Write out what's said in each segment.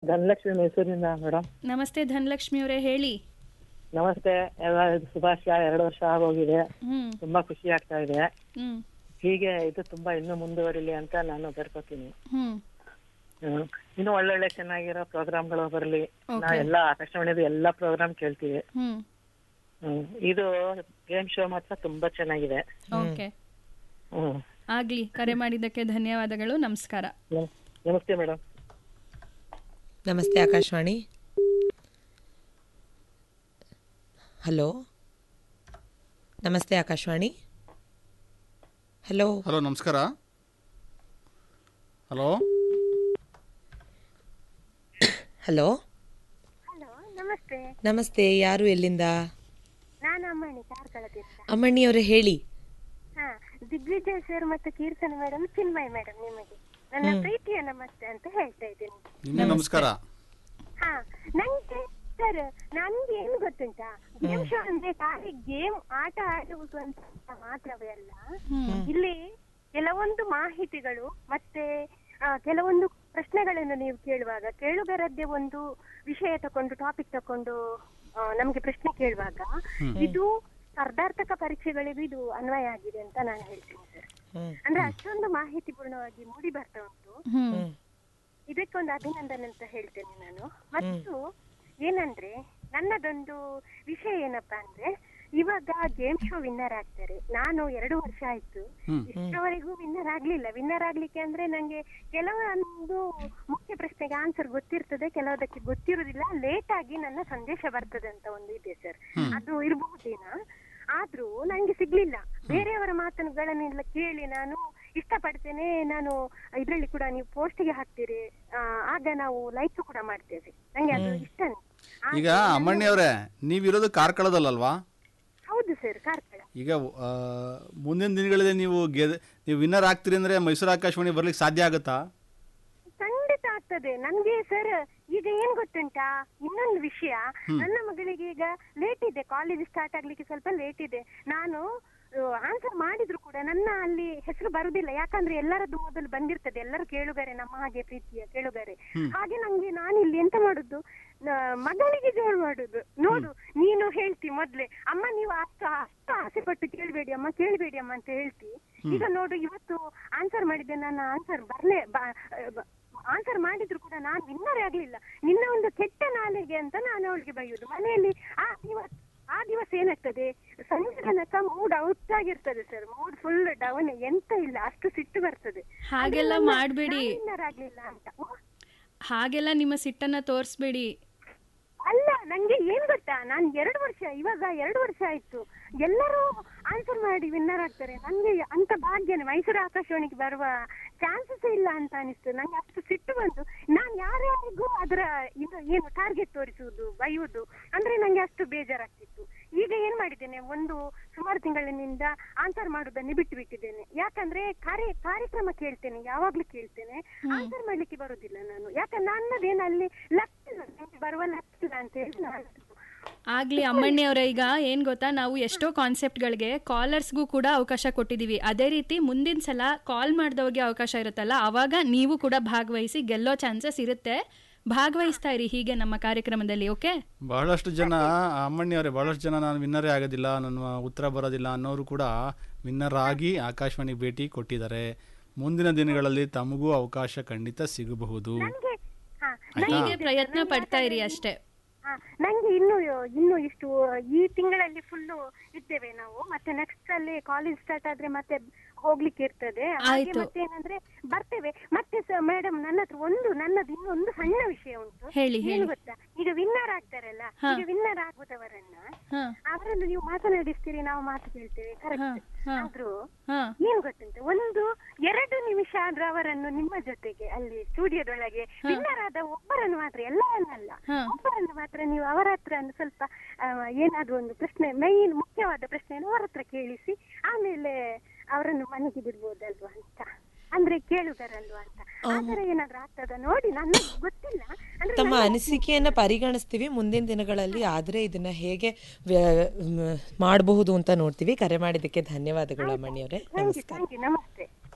ಧನಲಕ್ಷ್ಮಿ ಮೈಸೂರಿನಿಂದ ಮೇಡಮ್ ನಮಸ್ತೆ ಧನಲಕ್ಷ್ಮಿ ಅವರೇ ಹೇಳಿ ನಮಸ್ತೆ ಎಲ್ಲ ಶುಭಾಶಯ ಎರಡು ವರ್ಷ ಆಗೋಗಿದೆ ಹ್ಮ್ ತುಂಬಾ ಖುಷಿ ಆಗ್ತಾ ಇದೆ ಹ್ಮ್ ಹೀಗೆ ಇದು ತುಂಬಾ ಇನ್ನೂ ಮುಂದುವರಿಲಿ ಅಂತ ನಾನು ಬರ್ಕೋತೀನಿ ಹ್ಮ್ ಹ್ಮ್. ಇನ್ನೂ ಒಳ್ಳೊಳ್ಳೆ ಚೆನ್ನಾಗಿರೋ ಪ್ರೋಗ್ರಾಮ್ಗಳು ಬರಲಿ Okay. ನಾ ಎಲ್ಲಾ ಆಕಾಶವಾಣಿದು ಎಲ್ಲಾ ಪ್ರೋಗ್ರಾಮ್ ಕೇಳ್ತೀವಿ ಹ್ಮ್ ಹ್ಮ್ ಇದು ಗೇಮ್ ಶೋ ಮಾತ್ರ ತುಂಬಾ ಚೆನ್ನಾಗಿದೆ ಓಕೆ ಹ್ಮ್ ಆಗ್ಲಿ ಕರೆ ಮಾಡಿದ್ದಕ್ಕೆ ಧನ್ಯವಾದಗಳು ನಮಸ್ಕಾರ ನಮ್- ನಮಸ್ತೆ ಮೇಡಮ್ ನಮಸ್ತೆ ಆಕಾಶವಾಣಿ ಹಲೋ ನಮಸ್ತೆ ಆಕಾಶವಾಣಿ ಹಲೋ ಹಲೋ ನಮಸ್ಕಾರ ಹಲೋ ಹಲೋ ಹಲೋ ನಮಸ್ತೆ ನಮಸ್ತೆ ಯಾರು ಎಲ್ಲಿಂದ ನಾನು ಅಮ್ಮಣ್ಣಿ ಕಾರ್ಕಳದಿಂದ ಅಮ್ಮಣ್ಣಿ ಅವರೇ ಹೇಳಿ ಹಾ ದಿಗ್ವಿಜಯ್ ಸರ್ ಮತ್ತು ಕೀರ್ತನ ಮೇಡಮ್ ಚಿನ್ಮಯ್ ಮೇಡಮ್ ನಿಮಗೆ ನನ್ನ ಪ್ರೀತಿಯ ನಮಸ್ತೆ ಅಂತ ಹೇಳ್ತಾ ಇದ್ದೀನಿ ನಿಮ್ಗೆ ನಮಸ್ಕಾರ ಹಾ ನಂಗೆ ಸರ್ ನನ್ಗೆ ಏನು ಗೊತ್ತುಂಟಾ ಗೇಮ್ ಶೋ ಅಂದ್ರೆ ಖಾಲಿ ಗೇಮ್ ಆಟ ಆಡುವುದು ಅಂತ ಮಾತ್ರವೇ ಅಲ್ಲ ಇಲ್ಲಿ ಕೆಲವೊಂದು ಮಾಹಿತಿಗಳು ಮತ್ತೆ ಆ, ಕೆಲವೊಂದು ಪ್ರಶ್ನೆಗಳನ್ನು ನೀವು ಕೇಳುವಾಗ ಕೇಳುಗರದ್ದೇ ಒಂದು ವಿಷಯ ತಕೊಂಡು ಟಾಪಿಕ್ ತಕೊಂಡು ಆ, ನಮ್ಗೆ ಪ್ರಶ್ನೆ ಕೇಳುವಾಗ ಇದು ಸ್ಪರ್ಧಾರ್ಥಕ ಪರೀಕ್ಷೆಗಳಿಗೂ ಇದು ಅನ್ವಯ ಆಗಿದೆ ಅಂತ ನಾನು ಹೇಳ್ತೀನಿ ಸರ್ ಹ್ಮ್. ಅಂದ್ರೆ ಅಷ್ಟೊಂದು ಮಾಹಿತಿ ಪೂರ್ಣವಾಗಿ ಮೂಡಿ ಬರ್ತಾ ಉಂಟು ಹ್ಮ್ ಇದಕ್ಕೊಂದು ಅಭಿನಂದನೆ ಅಂತ ಹೇಳ್ತೇನೆ ನಾನು ಮತ್ತು ಏನಂದ್ರೆ ನನ್ನದೊಂದು ವಿಷಯ ಏನಪ್ಪಾ ಅಂದ್ರೆ ಇವಾಗ ಗೇಮ್ ಶೋ ವಿನ್ನರ್ ಆಗ್ತಾರೆ ನಾನು ಎರಡು ವರ್ಷ ಆಯ್ತು ಇಷ್ಟವರೆಗೂ ವಿನ್ನರ್ ಆಗ್ಲಿಲ್ಲ ವಿನ್ನರ್ ಆಗ್ಲಿಕ್ಕೆ ಅಂದ್ರೆ ನಂಗೆ ಕೆಲವೊಂದು ಮುಖ್ಯ ಪ್ರಶ್ನೆಗೆ ಆನ್ಸರ್ ಗೊತ್ತಿರ್ತದೆ ಕೆಲವದಕ್ಕೆ ಗೊತ್ತಿರುವುದಿಲ್ಲ ಲೇಟ್ ಆಗಿ ನನ್ನ ಸಂದೇಶ ಬರ್ತದೆ ಅಂತ ಒಂದು ಇದೆ ಸರ್ ಅದು ಇರಬಹುದೇನಾ ಆದ್ರೂ ನಂಗೆ ಸಿಗ್ಲಿಲ್ಲ ಬೇರೆಯವರ ಮಾತುಗಳನ್ನೆಲ್ಲ ಕೇಳಿ ನಾನು ಇಷ್ಟಪಡ್ತೇನೆ ನಾನು ಇದ್ರಲ್ಲಿ ಕೂಡ ನೀವು ಪೋಸ್ಟ್ಗೆ ಹಾಕ್ತೀರಿ ಆ, ಆಗ ನಾವು ಲೈಕ್ ಕೂಡ ಮಾಡ್ತೇವೆ ನಂಗೆ ಅದು ಇಷ್ಟನೇ ಆದ್ರೆ ಈಗ ಅಮ್ಮಣ್ಣಿ ಅವರೇ ನೀವಿರೋದು ಕಾರ್ಕಳದಲ್ಲಲ್ವಾ ಹೌದು ಸರ್ ಕಾರ್ಕಳ ಈಗ ಆ, ಮುಂದಿನ ದಿನಗಳಲ್ಲಿ ನೀವು ಗೆದ್ ನೀವು ವಿನ್ನರ್ ಆಗ್ತೀರಿ ಅಂದ್ರೆ ಮೈಸೂರು ಆಕಾಶವಾಣಿ ಬರ್ಲಿಕ್ಕೆ ಸಾಧ್ಯ ಆಗುತ್ತಾ ಖಂಡಿತ ಆಗ್ತದೆ ನನ್ಗೆ ಸರ್ ಈಗ ಏನ್ ಗೊತ್ತುಂಟಾ ಇನ್ನೊಂದು ವಿಷಯ ನನ್ನ ಮಗಳಿಗೆ ಈಗ ಲೇಟ್ ಇದೆ ಕಾಲೇಜ್ ಸ್ಟಾರ್ಟ್ ಆಗ್ಲಿಕ್ಕೆ ಸ್ವಲ್ಪ ಲೇಟ್ ಇದೆ ನಾನು ಆನ್ಸರ್ ಮಾಡಿದ್ರು ಕೂಡ ನನ್ನ ಅಲ್ಲಿ ಹೆಸರು ಬರುದಿಲ್ಲ ಯಾಕಂದ್ರೆ ಎಲ್ಲರದ್ದು ಮೊದಲು ಬಂದಿರ್ತದೆ ಎಲ್ಲರೂ ಕೇಳುಗರೆ ನಮ್ಮ ಹಾಗೆ ಪ್ರೀತಿಯ ಕೇಳುಗರೆ ಹಾಗೆ ನಂಗೆ ನಾನು ಇಲ್ಲಿ ಎಂತ ಮಾಡುದು ನ- ಮಗಳಿಗೆ ಜೋಳು ಮಾಡುದು ನೋಡು ನೀನು ಹೇಳ್ತಿ ಮೊದ್ಲೇ ಅಮ್ಮ ನೀವು ಅಷ್ಟು ಅಷ್ಟು ಆಸೆ ಪಟ್ಟು ಕೇಳಬೇಡಿ ಅಮ್ಮ ಕೇಳಬೇಡಿ ಅಮ್ಮ ಅಂತ ಹೇಳ್ತಿ ಈಗ ನೋಡು ಇವತ್ತು ಆನ್ಸರ್ ಮಾಡಿದ್ದೆ ನನ್ನ ಆನ್ಸರ್ ಬರ್ಲೇ ಆನ್ಸರ್ ಮಾಡಿದ್ರು ಕೂಡ ನಾನು ವಿನ್ನರೇ ಆಗ್ಲಿಲ್ಲ ನಿನ್ನ ಒಂದು ಕೆಟ್ಟ ನಾಲಿಗೆ ಅಂತ ನಾನು ಅವಳಿಗೆ ಬೈಯುದು ಮನೆಯಲ್ಲಿ ಆ ದಿವಸ ಆ ದಿವಸ ಏನಾಗ್ತದೆ ಸಂಜೆ ತನಕ ಮೂಡ್ ಔಟ್ ಆಗಿರ್ತದೆ ಸರ್ ಮೂಡ್ ಫುಲ್ ಡೌನ್ ಎಂತ ಇಲ್ಲ ಅಷ್ಟು ಸಿಟ್ಟು ಬರ್ತದೆ ಹಾಗೆಲ್ಲ ಮಾಡ್ಬೇಡಿ ವಿನ್ನರ್ ಆಗ್ಲಿಲ್ಲ ಅಂತ ಹಾಗೆಲ್ಲ ನಿಮ್ಮ ಸಿಟ್ಟನ್ನ ತೋರಿಸ್ಬೇಡಿ ಅಲ್ಲ ನಂಗೆ ಏನ್ ಗೊತ್ತಾ ನಾನ್ ಎರಡು ವರ್ಷ ಇವಾಗ ಎರಡು ವರ್ಷ ಆಯ್ತು ಎಲ್ಲರೂ ಆನ್ಸರ್ ಮಾಡಿ ವಿನ್ನರ್ ಆಗ್ತಾರೆ ನಂಗೆ ಅಂತ ಭಾಗ್ಯನೇ ಮೈಸೂರು ಆಕಾಶವಾಣಿಗೆ ಬರುವ ಚಾನ್ಸಸ್ ಇಲ್ಲ ಅಂತ ಅನಿಸ್ತು ನಂಗೆ ಅಷ್ಟು ಸಿಟ್ಟು ಬಂತು ನಾನ್ ಯಾರ್ಯಾರಿಗೂ ಅದರ ಇದು ಏನು ಟಾರ್ಗೆಟ್ ತೋರಿಸುವುದು ಬೈಯುವುದು ಅಂದ್ರೆ ನಂಗೆ ಅಷ್ಟು ಬೇಜಾರಾಗ್ತಿತ್ತು ಈಗ ಏನ್ ಮಾಡಿದ್ದೇನೆ ಒಂದು ಸುಮಾರು ತಿಂಗಳಿನಿಂದ ಆನ್ಸರ್ ಮಾಡುವುದನ್ನೇ ಬಿಟ್ಟು ಬಿಟ್ಟಿದ್ದೇನೆ ಯಾಕಂದ್ರೆ ಕಾರ್ಯ ಕಾರ್ಯಕ್ರಮ ಕೇಳ್ತೇನೆ ಯಾವಾಗ್ಲೂ ಕೇಳ್ತೇನೆ ಆನ್ಸರ್ ಮಾಡ್ಲಿಕ್ಕೆ ಬರುದಿಲ್ಲ ನಾನು ಯಾಕಂದ್ರೆ ನನ್ನದೇನು ಅಲ್ಲಿ ಲಕ್ ಇಲ್ಲ ನಂಗೆ ಬರುವ ಲಕ್ ಇಲ್ಲ ಅಂತ ಹೇಳಿ ನಾನು ಆಗ್ಲಿ ಅಮ್ಮಣ್ಣಿ ಅವರೇ ಈಗ ಏನ್ ಗೊತ್ತಾ ನಾವು ಎಷ್ಟೋ ಕಾನ್ಸೆಪ್ಟ್ಗಳಿಗೆ ಕಾಲರ್ಸ್ಗೂ ಕೂಡ ಅವಕಾಶ ಕೊಟ್ಟಿದೀವಿ ಅದೇ ರೀತಿ ಮುಂದಿನ ಸಲ ಕಾಲ್ ಮಾಡಿದವ್ರಿಗೆ ಅವಕಾಶ ಇರುತ್ತಲ್ಲ ಅವಾಗ ನೀವು ಕೂಡ ಭಾಗವಹಿಸಿ ಗೆಲ್ಲೋ ಚಾನ್ಸಸ್ ಇರುತ್ತೆ ಭಾಗವಹಿಸ್ತಾ ಇರಿ ಹೀಗೆ ನಮ್ಮ ಕಾರ್ಯಕ್ರಮದಲ್ಲಿ ಓಕೆ ಬಹಳಷ್ಟು ಜನ ಅಮ್ಮಣ್ಣಿ ಅವರೇ ಬಹಳಷ್ಟು ಜನ ನಾನು ವಿನ್ನರೇ ಆಗೋದಿಲ್ಲ ನನ್ನ ಉತ್ತರ ಬರೋದಿಲ್ಲ ಅನ್ನೋರು ಕೂಡ ವಿನ್ನರ್ ಆಗಿ ಆಕಾಶವಾಣಿ ಭೇಟಿ ಕೊಟ್ಟಿದ್ದಾರೆ ಮುಂದಿನ ದಿನಗಳಲ್ಲಿ ತಮಗೂ ಅವಕಾಶ ಖಂಡಿತ ಸಿಗಬಹುದು ನಂಗೆ ಹಾ ಹೀಗೆ ಪ್ರಯತ್ನ ಪಡ್ತಾ ಇರಿ ಅಷ್ಟೇ ಹಾ, ನಂಗೆ ಇನ್ನು ಇನ್ನು ಇಷ್ಟು ಈ ತಿಂಗಳಲ್ಲಿ ಫುಲ್ಲು ಇದ್ದೇವೆ ನಾವು ಮತ್ತೆ ನೆಕ್ಸ್ಟ್ ಅಲ್ಲಿ ಕಾಲೇಜ್ ಸ್ಟಾರ್ಟ್ ಆದ್ರೆ ಮತ್ತೆ ಹೋಗ್ಲಿಕ್ಕೆ ಇರ್ತದೆ ಹಾಗೆ ಆಯ್ತು. ಮತ್ತೆ ಏನಂದ್ರೆ ಬರ್ತೇವೆ ಮತ್ತೆ ಮೇಡಮ್ ನನ್ನ ಹತ್ರ ಒಂದು ನನ್ನದು ಇನ್ನೊಂದು ಸಣ್ಣ ವಿಷಯ ಉಂಟು ಹೇಳಿ, ಏನು ಹೇಳಿ. ಗೊತ್ತಾ ಈಗ ವಿನ್ನರ್ ಆಗ್ತಾರಲ್ಲ ಹಾ. ಈಗ ವಿನ್ನರ್ ಆಗುದವರನ್ನ ಹಾ ಅವರನ್ನು ನೀವು ಮಾತನಾಡಿಸ್ತೀರಿ ನಾವು ಮಾತು ಕೇಳ್ತೇವೆ ಹಾ, ಕರೆಕ್ಟ್ ಹಾ. ಆದ್ರೂ ಹಾ ಏನ್ ಗೊತ್ತುಂಟು ಒಂದು ಎರಡು ನಿಮಿಷ ಆದ್ರೂ ಅವರನ್ನು ನಿಮ್ಮ ಜೊತೆಗೆ ಅಲ್ಲಿ ಸ್ಟುಡಿಯೋದೊಳಗೆ ವಿನ್ನರ್ ಆದ ಒಬ್ಬರನ್ನು ಮಾತ್ರ ಎಲ್ಲರನ್ನಲ್ಲ ಹಾ. ಒಬ್ಬರನ್ನು ಮಾತ್ರ ನೀವು ಅವರ ಹತ್ರ ಒಂದು ಸ್ವಲ್ಪ ಆ, ಏನಾದ್ರೂ ಒಂದು ಪ್ರಶ್ನೆ ಮೈನ್ ಮುಖ್ಯವಾದ ಪ್ರಶ್ನೆಯನ್ನು ಅವರ ಹತ್ರ ಕೇಳಿಸಿ ಆಮೇಲೆ ಅವರನ್ನು ಮನೆಗೆ ಬಿಡ್ಬೋದಲ್ವಾ ಅಂತ ಅಂದ್ರೆ ಕೇಳುಗರಲ್ವಾ ಅಂತ ಆತರ ಏನಾದ್ರೂ ಆಗ್ತದ ನೋಡಿ ನನಗೆ ಗೊತ್ತಿಲ್ಲ ಅಂದ್ರೆ ತಮ್ಮ ನನ್ನ- ಅನಿಸಿಕೆಯನ್ನ ಪರಿಗಣಿಸ್ತೀವಿ ಮುಂದಿನ ದಿನಗಳಲ್ಲಿ ಆದ್ರೆ ಇದನ್ನ ಹೇಗೆ ವ್ಯ- ಮ್, ಮಾಡಬಹುದು ಅಂತ ನೋಡ್ತೀವಿ ಕರೆ ಮಾಡಿದ್ದಕ್ಕೆ ಧನ್ಯವಾದಗಳು ಅಮ್ಮಣ್ಣಿ ಅವರೇ ಥ್ಯಾಂಕ್ ಯು ನಮಸ್ಕಾರ ಥ್ಯಾಂಕ್ ಯು ನಮಸ್ತೆ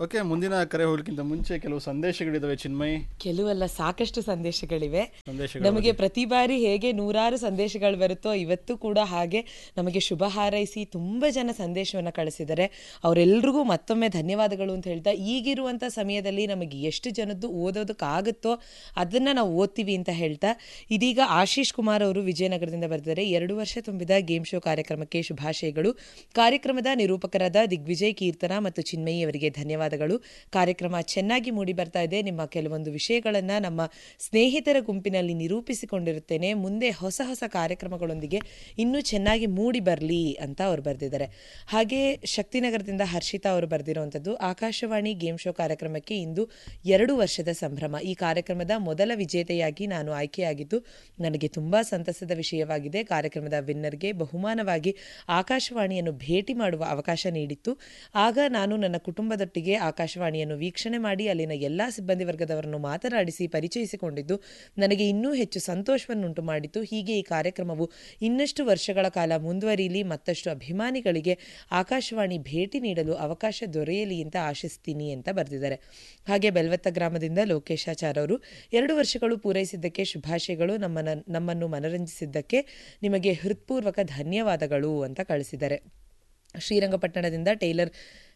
ಓಕೆ ಮುಂದಿನ ಕರೆ ಹೋಗ್ಲಿಕ್ಕಿಂತ ಮುಂಚೆ ಕೆಲವು ಸಂದೇಶಗಳಿದಾವೆ ಚಿನ್ಮಯ್ ಕೆಲವೆಲ್ಲ ಸಾಕಷ್ಟು ಸಂದೇಶಗಳಿವೆ ಸಂದೇಶಗಳ ನಮಗೆ ಪ್ರತಿ ಬಾರಿ ಹೇಗೆ ನೂರಾರು ಸಂದೇಶಗಳು ಬರುತ್ತೋ ಇವತ್ತು ಕೂಡ ಹಾಗೆ ನಮಗೆ ಶುಭ ಹಾರೈಸಿ ತುಂಬ ಜನ ಸಂದೇಶವನ್ನು ಕಳಿಸಿದ್ದಾರೆ ಅವರೆಲ್ರಿಗೂ ಮತ್ತೊಮ್ಮೆ ಧನ್ಯವಾದಗಳು ಅಂತ ಹೇಳ್ತಾ ಈಗಿರುವಂಥ ಸಮಯದಲ್ಲಿ ನಮಗೆ ಎಷ್ಟು ಜನದ್ದು ಓದೋದಕ್ಕಾಗುತ್ತೋ ಅದನ್ನು ನಾವು ಓದ್ತೀವಿ ಅಂತ ಹೇಳ್ತಾ ಇದೀಗ ಆಶೀಶ್ ಕುಮಾರ್ ಅವರು ವಿಜಯನಗರದಿಂದ ಬರೆದಿದ್ದಾರೆ ಎರಡು ವರ್ಷ ತುಂಬಿದ ಗೇಮ್ ಶೋ ಕಾರ್ಯಕ್ರಮಕ್ಕೆ ಶುಭಾಶಯಗಳು ಕಾರ್ಯಕ್ರಮದ ನಿರೂಪಕರಾದ ದಿಗ್ವಿಜಯ್ ಕೀರ್ತನ ಮತ್ತು ಚಿನ್ಮಯಿ ಅವರಿಗೆ ಧನ್ಯವಾದಗಳು ಕಾರ್ಯಕ್ರಮ ಚೆನ್ನಾಗಿ ಮೂಡಿ ಬರ್ತಾ ಇದೆ ನಿಮ್ಮ ಕೆಲವೊಂದು ವಿಷಯಗಳನ್ನು ನಮ್ಮ ಸ್ನೇಹಿತರ ಗುಂಪಿನಲ್ಲಿ ನಿರೂಪಿಸಿಕೊಂಡಿರುತ್ತೇನೆ ಮುಂದೆ ಹೊಸ ಹೊಸ ಕಾರ್ಯಕ್ರಮಗಳೊಂದಿಗೆ ಇನ್ನೂ ಚೆನ್ನಾಗಿ ಮೂಡಿ ಬರಲಿ ಅಂತ ಅವರು ಬರೆದಿದ್ದಾರೆ ಹಾಗೆ ಶಕ್ತಿನಗರದಿಂದ ಹರ್ಷಿತಾ ಅವರು ಬರೆದಿರುವಂಥದ್ದು ಆಕಾಶವಾಣಿ ಗೇಮ್ ಶೋ ಕಾರ್ಯಕ್ರಮಕ್ಕೆ ಇಂದು ಎರಡು ವರ್ಷದ ಸಂಭ್ರಮ ಈ ಕಾರ್ಯಕ್ರಮದ ಮೊದಲ ವಿಜೇತೆಯಾಗಿ ನಾನು ಆಯ್ಕೆಯಾಗಿದ್ದು ನನಗೆ ತುಂಬ ಸಂತಸದ ವಿಷಯವಾಗಿದೆ ಕಾರ್ಯಕ್ರಮದ ವಿನ್ನರ್ಗೆ ಬಹುಮಾನವಾಗಿ ಆಕಾಶವಾಣಿಯನ್ನು ಭೇಟಿ ಮಾಡುವ ಅವಕಾಶ ನೀಡಿತ್ತು ಆಗ ನಾನು ನನ್ನ ಕುಟುಂಬದೊಟ್ಟಿಗೆ ಆಕಾಶವಾಣಿಯನ್ನು ವೀಕ್ಷಣೆ ಮಾಡಿ ಅಲ್ಲಿನ ಎಲ್ಲ ಸಿಬ್ಬಂದಿ ವರ್ಗದವರನ್ನು ಮಾತನಾಡಿಸಿ ಪರಿಚಯಿಸಿಕೊಂಡಿದ್ದು ನನಗೆ ಇನ್ನೂ ಹೆಚ್ಚು ಸಂತೋಷವನ್ನುಂಟು ಮಾಡಿತು ಹೀಗೆ ಈ ಕಾರ್ಯಕ್ರಮವು ಇನ್ನಷ್ಟು ವರ್ಷಗಳ ಕಾಲ ಮುಂದುವರಿಯಲಿ ಮತ್ತಷ್ಟು ಅಭಿಮಾನಿಗಳಿಗೆ ಆಕಾಶವಾಣಿ ಭೇಟಿ ನೀಡಲು ಅವಕಾಶ ದೊರೆಯಲಿ ಅಂತ ಆಶಿಸ್ತೀನಿ ಅಂತ ಬರೆದಿದ್ದಾರೆ ಹಾಗೆ ಬೆಲ್ವತ್ತ ಗ್ರಾಮದಿಂದ ಲೋಕೇಶಾಚಾರ್ ಅವರು ಎರಡು ವರ್ಷಗಳು ಪೂರೈಸಿದ್ದಕ್ಕೆ ಶುಭಾಶಯಗಳು ನಮ್ಮನ್ನ ನಮ್ಮನ್ನು ಮನರಂಜಿಸಿದ್ದಕ್ಕೆ ನಿಮಗೆ ಹೃತ್ಪೂರ್ವಕ ಧನ್ಯವಾದಗಳು ಅಂತ ಕಳಿಸಿದ್ದಾರೆ ಶ್ರೀರಂಗಪಟ್ಟಣದಿಂದ ಟೈಲರ್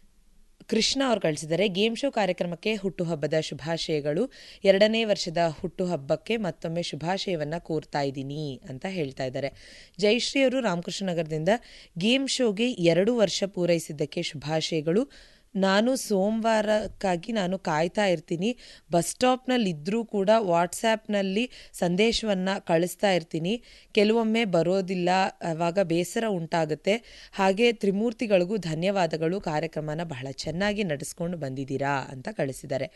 ಕೃಷ್ಣ ಅವರು ಕಳಿಸಿದ್ದಾರೆ ಗೇಮ್ ಶೋ ಕಾರ್ಯಕ್ರಮಕ್ಕೆ ಹುಟ್ಟುಹಬ್ಬದ ಶುಭಾಶಯಗಳು ಎರಡನೇ ವರ್ಷದ ಹುಟ್ಟುಹಬ್ಬಕ್ಕೆ ಮತ್ತೊಮ್ಮೆ ಶುಭಾಶಯವನ್ನು ಕೋರ್ತಾ ಇದ್ದೀನಿ ಅಂತ ಹೇಳ್ತಾ ಇದ್ದಾರೆ ಜಯಶ್ರೀ ಅವರು ರಾಮಕೃಷ್ಣ ನಗರದಿಂದ ಗೇಮ್ ಶೋಗೆ ಎರಡು ವರ್ಷ ಪೂರೈಸಿದ್ದಕ್ಕೆ ಶುಭಾಶಯಗಳು ನಾನು ಸೋಮವಾರಕ್ಕಾಗಿ ನಾನು ಕಾಯ್ತಾ ಇರ್ತೀನಿ ಬಸ್ ಸ್ಟಾಪ್ನಲ್ಲಿ ಇದ್ದರೂ ಕೂಡ ವಾಟ್ಸ್ಯಾಪ್ನಲ್ಲಿ ಸಂದೇಶವನ್ನು ಕಳಿಸ್ತಾ ಇರ್ತೀನಿ ಕೆಲವೊಮ್ಮೆ ಬರೋದಿಲ್ಲ ಆವಾಗ ಬೇಸರ ಉಂಟಾಗುತ್ತೆ ಹಾಗೆ ತ್ರಿಮೂರ್ತಿಗಳಿಗೂ ಧನ್ಯವಾದಗಳು ಕಾರ್ಯಕ್ರಮನ ಬಹಳ ಚೆನ್ನಾಗಿ ನಡೆಸ್ಕೊಂಡು ಬಂದಿದ್ದೀರಾ ಅಂತ ಕಳಿಸಿದ್ದಾರೆ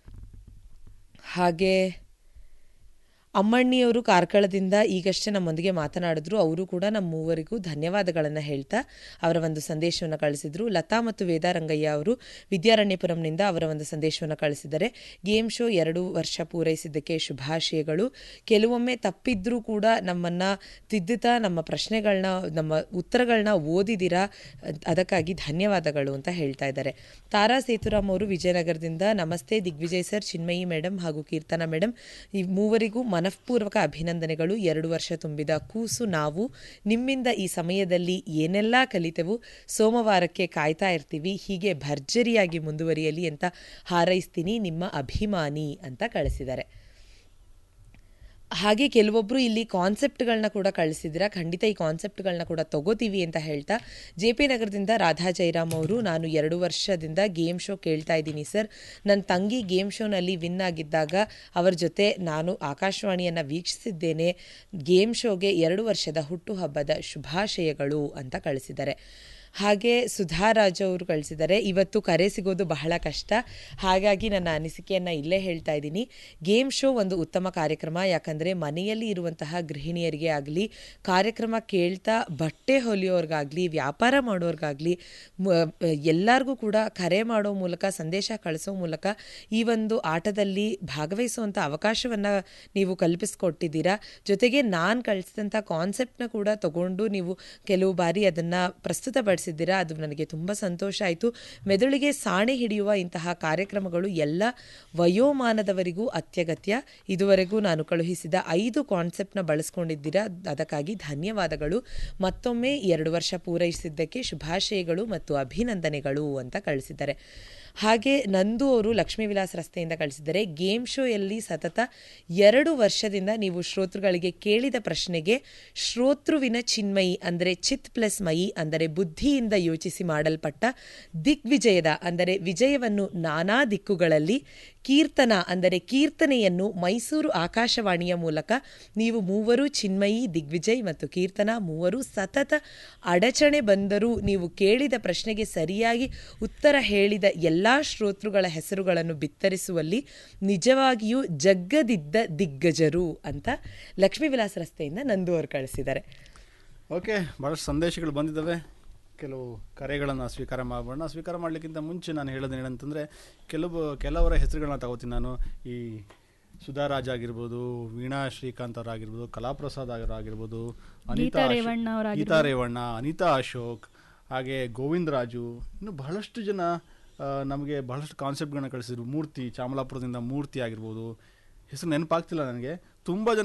ಹಾಗೆ ಅಮ್ಮಣ್ಣಿಯವರು ಕಾರ್ಕಳದಿಂದ ಈಗಷ್ಟೇ ನಮ್ಮೊಂದಿಗೆ ಮಾತನಾಡಿದ್ರು ಅವರು ಕೂಡ ನಮ್ಮ ಮೂವರಿಗೂ ಧನ್ಯವಾದಗಳನ್ನು ಹೇಳ್ತಾ ಅವರ ಒಂದು ಸಂದೇಶವನ್ನು ಕಳಿಸಿದ್ರು ಲತಾ ಮತ್ತು ವೇದಾರಂಗಯ್ಯ ಅವರು ವಿದ್ಯಾರಣ್ಯಪುರಂನಿಂದ ಅವರ ಒಂದು ಸಂದೇಶವನ್ನು ಕಳಿಸಿದ್ದಾರೆ ಗೇಮ್ ಶೋ ಎರಡು ವರ್ಷ ಪೂರೈಸಿದ್ದಕ್ಕೆ ಶುಭಾಶಯಗಳು ಕೆಲವೊಮ್ಮೆ ತಪ್ಪಿದ್ರೂ ಕೂಡ ನಮ್ಮನ್ನು ತಿದ್ದುತ್ತಾ ನಮ್ಮ ಪ್ರಶ್ನೆಗಳನ್ನ ನಮ್ಮ ಉತ್ತರಗಳನ್ನ ಓದಿದ್ದೀರಾ ಅದಕ್ಕಾಗಿ ಧನ್ಯವಾದಗಳು ಅಂತ ಹೇಳ್ತಾ ಇದ್ದಾರೆ ತಾರಾ ಸೇತುರಾಮ್ ಅವರು ವಿಜಯನಗರದಿಂದ ನಮಸ್ತೆ ದಿಗ್ವಿಜಯ್ ಸರ್ ಚಿನ್ಮಯಿ ಮೇಡಮ್ ಹಾಗೂ ಕೀರ್ತನಾ ಮೇಡಮ್ ಈ ಮೂವರಿಗೂ ಮನಃಪೂರ್ವಕ ಅಭಿನಂದನೆಗಳು ಎರಡು ವರ್ಷ ತುಂಬಿದ ಕೂಸು ನಾವು ನಿಮ್ಮಿಂದ ಈ ಸಮಯದಲ್ಲಿ ಏನೆಲ್ಲ ಕಲಿತೆವು ಸೋಮವಾರಕ್ಕೆ ಕಾಯ್ತಾ ಇರ್ತೀವಿ ಹೀಗೆ ಭರ್ಜರಿಯಾಗಿ ಮುಂದುವರಿಯಲಿ ಅಂತ ಹಾರೈಸ್ತೀನಿ ನಿಮ್ಮ ಅಭಿಮಾನಿ ಅಂತ ಕಳಿಸಿದ್ದಾರೆ ಹಾಗೆ ಕೆಲವೊಬ್ಬರು ಇಲ್ಲಿ ಕಾನ್ಸೆಪ್ಟ್ಗಳನ್ನ ಕೂಡ ಕಳಿಸಿದ್ದೀರಾ ಖಂಡಿತ ಈ ಕಾನ್ಸೆಪ್ಟ್ಗಳನ್ನ ಕೂಡ ತಗೋತೀವಿ ಅಂತ ಹೇಳ್ತಾ ಜೆ ಪಿ ನಗರದಿಂದ ರಾಧಾ ಜೈರಾಮ್ ಅವರು ನಾನು ಎರಡು ವರ್ಷದಿಂದ ಗೇಮ್ ಶೋ ಕೇಳ್ತಾ ಇದ್ದೀನಿ ಸರ್ ನನ್ನ ತಂಗಿ ಗೇಮ್ ಶೋನಲ್ಲಿ ವಿನ್ ಆಗಿದ್ದಾಗ ಅವರ ಜೊತೆ ನಾನು ಆಕಾಶವಾಣಿಯನ್ನು ವೀಕ್ಷಿಸಿದ್ದೇನೆ ಗೇಮ್ ಶೋಗೆ ಎರಡು ವರ್ಷದ ಹುಟ್ಟುಹಬ್ಬದ ಶುಭಾಶಯಗಳು ಅಂತ ಕಳಿಸಿದ್ದಾರೆ ಹಾಗೆ ಸುಧಾರಾಜ್ ಅವರು ಕಳಿಸಿದ್ದಾರೆ ಇವತ್ತು ಕರೆ ಸಿಗೋದು ಬಹಳ ಕಷ್ಟ ಹಾಗಾಗಿ ನನ್ನ ಅನಿಸಿಕೆಯನ್ನು ಇಲ್ಲೇ ಹೇಳ್ತಾ ಇದ್ದೀನಿ ಗೇಮ್ ಶೋ ಒಂದು ಉತ್ತಮ ಕಾರ್ಯಕ್ರಮ ಯಾಕಂದರೆ ಮನೆಯಲ್ಲಿ ಇರುವಂತಹ ಗೃಹಿಣಿಯರಿಗೆ ಆಗಲಿ ಕಾರ್ಯಕ್ರಮ ಕೇಳ್ತಾ ಬಟ್ಟೆ ಹೊಲಿಯೋರ್ಗಾಗಲಿ ವ್ಯಾಪಾರ ಮಾಡೋರ್ಗಾಗಲಿ ಎಲ್ಲರಿಗೂ ಕೂಡ ಕರೆ ಮಾಡೋ ಮೂಲಕ ಸಂದೇಶ ಕಳಿಸೋ ಮೂಲಕ ಈ ಒಂದು ಆಟದಲ್ಲಿ ಭಾಗವಹಿಸುವಂಥ ಅವಕಾಶವನ್ನು ನೀವು ಕಲ್ಪಿಸ್ಕೊಟ್ಟಿದ್ದೀರಾ ಜೊತೆಗೆ ನಾನು ಕಳಿಸಿದಂಥ ಕಾನ್ಸೆಪ್ಟ್ನ ಕೂಡ ತಗೊಂಡು ನೀವು ಕೆಲವು ಬಾರಿ ಅದನ್ನು ಪ್ರಸ್ತುತಪಡಿಸಿ ಸಿದ್ದೀರಾ ಅದು ನನಗೆ ತುಂಬ ಸಂತೋಷ ಆಯಿತು ಮೆದುಳಿಗೆ ಸಾಣೆ ಹಿಡಿಯುವ ಇಂತಹ ಕಾರ್ಯಕ್ರಮಗಳು ಎಲ್ಲ ವಯೋಮಾನದವರಿಗೂ ಅತ್ಯಗತ್ಯ ಇದುವರೆಗೂ ನಾನು ಕಳುಹಿಸಿದ ಐದು ಕಾನ್ಸೆಪ್ಟ್ನ ಬಳಸ್ಕೊಂಡಿದ್ದೀರಾ ಅದಕ್ಕಾಗಿ ಧನ್ಯವಾದಗಳು ಮತ್ತೊಮ್ಮೆ ಎರಡು ವರ್ಷ ಪೂರೈಸಿದ್ದಕ್ಕೆ ಶುಭಾಶಯಗಳು ಮತ್ತು ಅಭಿನಂದನೆಗಳು ಅಂತ ಕಳಿಸಿದ್ದಾರೆ ಹಾಗೆ ನಂದು ಅವರು ಲಕ್ಷ್ಮೀ ವಿಲಾಸ್ ರಸ್ತೆಯಿಂದ ಕಳಿಸಿದ್ದಾರೆ ಗೇಮ್ ಶೋಯಲ್ಲಿ ಸತತ ಎರಡು ವರ್ಷದಿಂದ ನೀವು ಶ್ರೋತೃಗಳಿಗೆ ಕೇಳಿದ ಪ್ರಶ್ನೆಗೆ ಶ್ರೋತೃವಿನ ಚಿನ್ಮಯಿ ಅಂದರೆ ಚಿತ್ ಪ್ಲಸ್ ಮಯಿ ಅಂದರೆ ಬುದ್ಧಿಯಿಂದ ಯೋಚಿಸಿ ಮಾಡಲ್ಪಟ್ಟ ದಿಗ್ವಿಜಯದ ಅಂದರೆ ವಿಜಯವನ್ನು ನಾನಾ ದಿಕ್ಕುಗಳಲ್ಲಿ ಕೀರ್ತನ ಅಂದರೆ ಕೀರ್ತನೆಯನ್ನು ಮೈಸೂರು ಆಕಾಶವಾಣಿಯ ಮೂಲಕ ನೀವು ಮೂವರು ಚಿನ್ಮಯಿ ದಿಗ್ವಿಜಯ್ ಮತ್ತು ಕೀರ್ತನ ಮೂವರು ಸತತ ಅಡಚಣೆ ಬಂದರೂ ನೀವು ಕೇಳಿದ ಪ್ರಶ್ನೆಗೆ ಸರಿಯಾಗಿ ಉತ್ತರ ಹೇಳಿದ ಎಲ್ಲ ಶ್ರೋತೃಗಳ ಹೆಸರುಗಳನ್ನು ಬಿತ್ತರಿಸುವಲ್ಲಿ ನಿಜವಾಗಿಯೂ ಜಗ್ಗದಿದ್ದ ದಿಗ್ಗಜರು ಅಂತ ಲಕ್ಷ್ಮೀ ವಿಲಾಸ ರಸ್ತೆಯಿಂದ ನಂದು ಅವರು ಕಳಿಸಿದ್ದಾರೆ ಓಕೆ ಭಾಳಷ್ಟು ಸಂದೇಶಗಳು ಬಂದಿದ್ದಾವೆ ಕೆಲವು ಕರೆಗಳನ್ನು ಸ್ವೀಕಾರ ಮಾಡೋಣ ಸ್ವೀಕಾರ ಮಾಡಲಿಕ್ಕಿಂತ ಮುಂಚೆ ನಾನು ಹೇಳೋದು ಏನಂತಂದರೆ ಕೆಲವು ಕೆಲವರ ಹೆಸರುಗಳನ್ನ ತಗೋತೀನಿ ನಾನು ಈ ಸುಧಾರಾಜ್ ಆಗಿರ್ಬೋದು ವೀಣಾ ಶ್ರೀಕಾಂತ್ ಅವರಾಗಿರ್ಬೋದು ಕಲಾಪ್ರಸಾದ್ ಅವರು ಆಗಿರ್ಬೋದು ಅನಿತಾ ಗೀತಾ ಅಶೋಕ್- ರೇವಣ್ಣ ಅವರಾಗಿರ್ಬೋದು. ಗೀತಾ ರೇವಣ್ಣ ಅನಿತಾ ಅಶೋಕ್ ಹಾಗೆ ಗೋವಿಂದ ರಾಜು ಇನ್ನು ಬಹಳಷ್ಟು ಜನ ನಮಗೆ ಬಹಳಷ್ಟು ಕಾನ್ಸೆಪ್ಟ್ಗಳನ್ನ ಕಳಿಸಿದ್ರು ಮೂರ್ತಿ ಚಾಮಲಾಪುರದಿಂದ ಮೂರ್ತಿ ಆಗಿರ್ಬೋದು ಹೆಸರು ನೆನಪಾಗ್ತಿಲ್ಲ ನನಗೆ ತುಂಬ ಜನ